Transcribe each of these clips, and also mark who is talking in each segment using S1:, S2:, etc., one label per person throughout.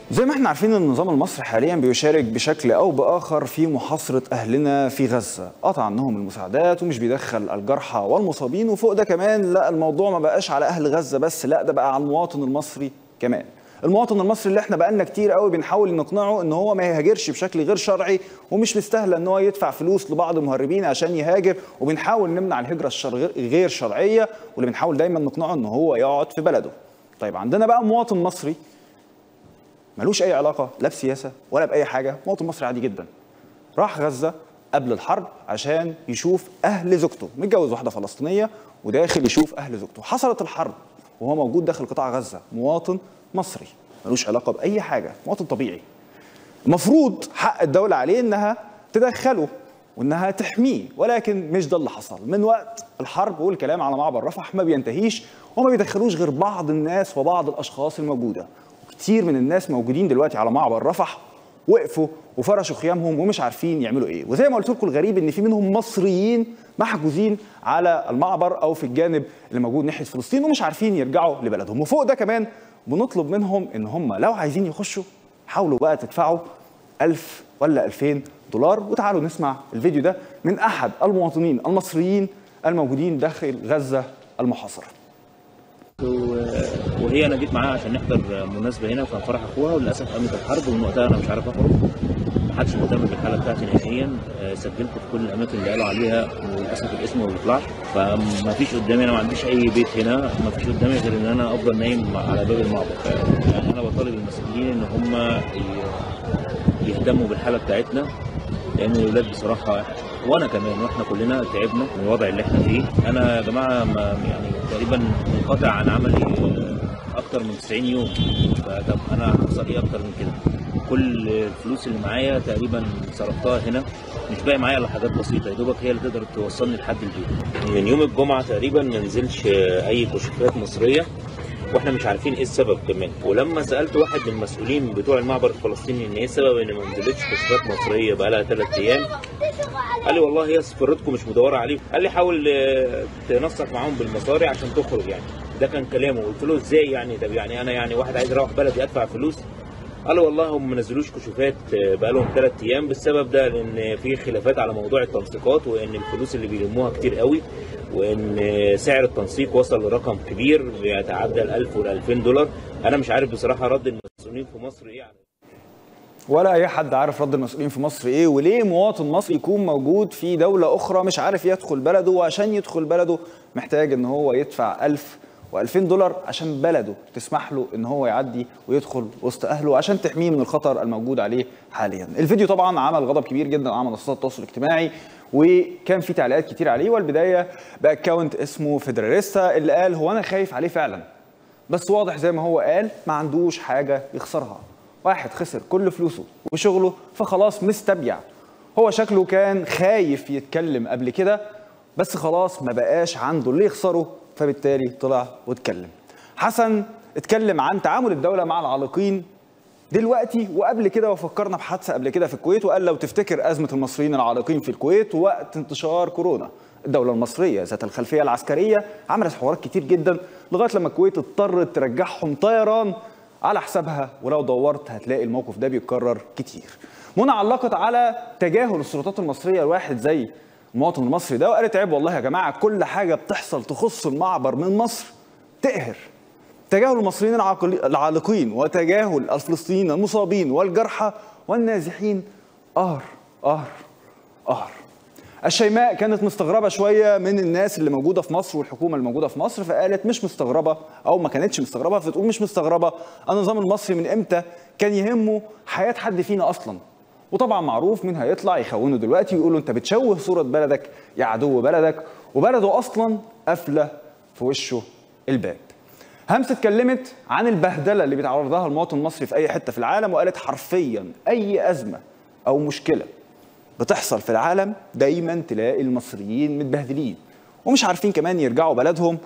S1: زي ما احنا عارفين ان النظام المصري حاليا بيشارك بشكل او باخر في محاصره اهلنا في غزه، قطع عنهم المساعدات ومش بيدخل الجرحى والمصابين وفوق ده كمان لا الموضوع ما بقاش على اهل غزه بس لا ده بقى على المواطن المصري كمان. المواطن المصري اللي احنا بقالنا كتير قوي بنحاول نقنعه ان هو ما يهاجرش بشكل غير شرعي ومش مستاهله ان هو يدفع فلوس لبعض المهربين عشان يهاجر وبنحاول نمنع الهجره غير شرعيه واللي بنحاول دايما نقنعه ان هو يقعد في بلده. طيب عندنا بقى مواطن مصري ملوش اي علاقه لا بسياسه ولا باي حاجه مواطن مصري عادي جدا راح غزه قبل الحرب عشان يشوف اهل زوجته متجوز واحده فلسطينيه وداخل يشوف اهل زوجته حصلت الحرب وهو موجود داخل قطاع غزه مواطن مصري ملوش علاقه باي حاجه مواطن طبيعي المفروض حق الدوله عليه انها تدخله وانها تحميه ولكن مش ده اللي حصل من وقت الحرب والكلام على معبر رفح ما بينتهيش وما بيدخلوش غير بعض الناس وبعض الاشخاص الموجوده كتير من الناس موجودين دلوقتي على معبر رفح وقفوا وفرشوا خيامهم ومش عارفين يعملوا ايه وزي ما قلت لكم الغريب ان في منهم مصريين محجوزين على المعبر او في الجانب اللي موجود ناحيه فلسطين ومش عارفين يرجعوا لبلدهم وفوق ده كمان بنطلب منهم ان هم لو عايزين يخشوا حاولوا بقى تدفعوا 1000 ولا 2000 دولار وتعالوا نسمع الفيديو ده من احد المواطنين المصريين الموجودين داخل غزه المحاصره
S2: وهي انا جيت معاها عشان نحضر مناسبه هنا وكان فرح اخوها وللاسف قامت الحرب ومن وقتها انا مش عارف اخرج ما حدش مهتم بالحاله بتاعتي نهائيا سجلت في كل الاماكن اللي قالوا عليها وللاسف الاسم ما بيطلعش فما فيش قدامي انا ما عنديش اي بيت هنا ما فيش قدامي غير ان انا افضل نايم على باب المعبر يعني انا بطالب المسؤولين ان هم يهتموا بالحاله بتاعتنا لان الاولاد بصراحه وانا كمان واحنا كلنا تعبنا من الوضع اللي احنا فيه انا يا جماعه ما يعني تقريبا منقطع عن عملي اكتر من 90 يوم فطب انا هخسر ايه اكتر من كده كل الفلوس اللي معايا تقريبا صرفتها هنا مش باقي معايا الا حاجات بسيطه يا دوبك هي اللي تقدر توصلني لحد البيت من يوم الجمعه تقريبا ما نزلش اي كشوفات مصريه واحنا مش عارفين ايه السبب كمان ولما سالت واحد من المسؤولين بتوع المعبر الفلسطيني ان ايه السبب ان ما نزلتش كشوفات مصريه بقى لها ثلاث ايام قال لي والله هي سفرتكم مش مدوره عليكم قال لي حاول تنسق معاهم بالمصاري عشان تخرج يعني ده كان كلامه قلت له ازاي يعني طب يعني انا يعني واحد عايز اروح بلدي ادفع فلوس قالوا والله هم ما نزلوش كشوفات بقى لهم ثلاث ايام بالسبب ده لان في خلافات على موضوع التنسيقات وان الفلوس اللي بيلموها كتير قوي وان سعر التنسيق وصل لرقم كبير بيتعدى ال 1000 وال 2000 دولار انا مش عارف بصراحه رد المسؤولين في مصر ايه يعني.
S1: ولا اي حد عارف رد المسؤولين في مصر ايه وليه مواطن مصري يكون موجود في دوله اخرى مش عارف يدخل بلده وعشان يدخل بلده محتاج ان هو يدفع 1000 و2000 دولار عشان بلده تسمح له ان هو يعدي ويدخل وسط اهله عشان تحميه من الخطر الموجود عليه حاليا. الفيديو طبعا عمل غضب كبير جدا على منصات التواصل الاجتماعي وكان في تعليقات كتير عليه والبدايه باكونت اسمه فيدراليستا اللي قال هو انا خايف عليه فعلا بس واضح زي ما هو قال ما عندوش حاجه يخسرها. واحد خسر كل فلوسه وشغله فخلاص مستبيع. هو شكله كان خايف يتكلم قبل كده بس خلاص ما بقاش عنده اللي يخسره فبالتالي طلع واتكلم حسن اتكلم عن تعامل الدولة مع العالقين دلوقتي وقبل كده وفكرنا بحادثة قبل كده في الكويت وقال لو تفتكر أزمة المصريين العالقين في الكويت وقت انتشار كورونا الدولة المصرية ذات الخلفية العسكرية عملت حوارات كتير جدا لغاية لما الكويت اضطرت ترجعهم طيران على حسابها ولو دورت هتلاقي الموقف ده بيتكرر كتير منى علقت على تجاهل السلطات المصرية الواحد زي المواطن المصري ده وقالت عيب والله يا جماعه كل حاجه بتحصل تخص المعبر من مصر تقهر تجاهل المصريين العالقين وتجاهل الفلسطينيين المصابين والجرحى والنازحين قهر قهر قهر الشيماء كانت مستغربة شوية من الناس اللي موجودة في مصر والحكومة اللي موجودة في مصر فقالت مش مستغربة أو ما كانتش مستغربة فتقول مش مستغربة النظام المصري من إمتى كان يهمه حياة حد فينا أصلاً وطبعا معروف مين هيطلع يخونه دلوقتي ويقولوا انت بتشوه صوره بلدك يا عدو بلدك وبلده اصلا قافله في وشه الباب. همسه اتكلمت عن البهدله اللي بيتعرض لها المواطن المصري في اي حته في العالم وقالت حرفيا اي ازمه او مشكله بتحصل في العالم دايما تلاقي المصريين متبهدلين ومش عارفين كمان يرجعوا بلدهم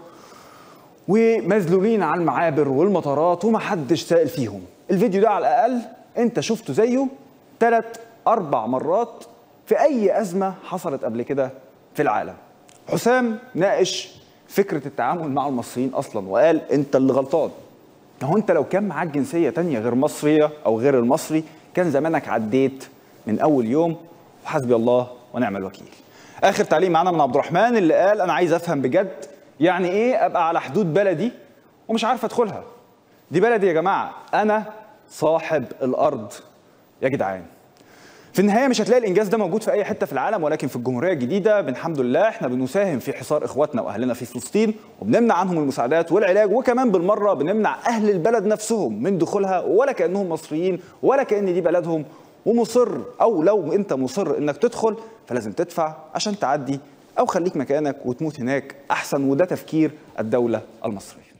S1: ومذلولين على المعابر والمطارات ومحدش سائل فيهم. الفيديو ده على الاقل انت شفته زيه ثلاث أربع مرات في أي أزمة حصلت قبل كده في العالم حسام ناقش فكرة التعامل مع المصريين أصلا وقال أنت اللي غلطان ما هو انت لو كان معاك جنسيه تانية غير مصريه او غير المصري كان زمانك عديت من اول يوم وحسبي الله ونعم الوكيل اخر تعليق معانا من عبد الرحمن اللي قال انا عايز افهم بجد يعني ايه ابقى على حدود بلدي ومش عارف ادخلها دي بلدي يا جماعه انا صاحب الارض يا جدعان في النهايه مش هتلاقي الانجاز ده موجود في اي حته في العالم ولكن في الجمهوريه الجديده الحمد لله احنا بنساهم في حصار اخواتنا واهلنا في فلسطين وبنمنع عنهم المساعدات والعلاج وكمان بالمره بنمنع اهل البلد نفسهم من دخولها ولا كانهم مصريين ولا كان دي بلدهم ومصر او لو انت مصر انك تدخل فلازم تدفع عشان تعدي او خليك مكانك وتموت هناك احسن وده تفكير الدوله المصريه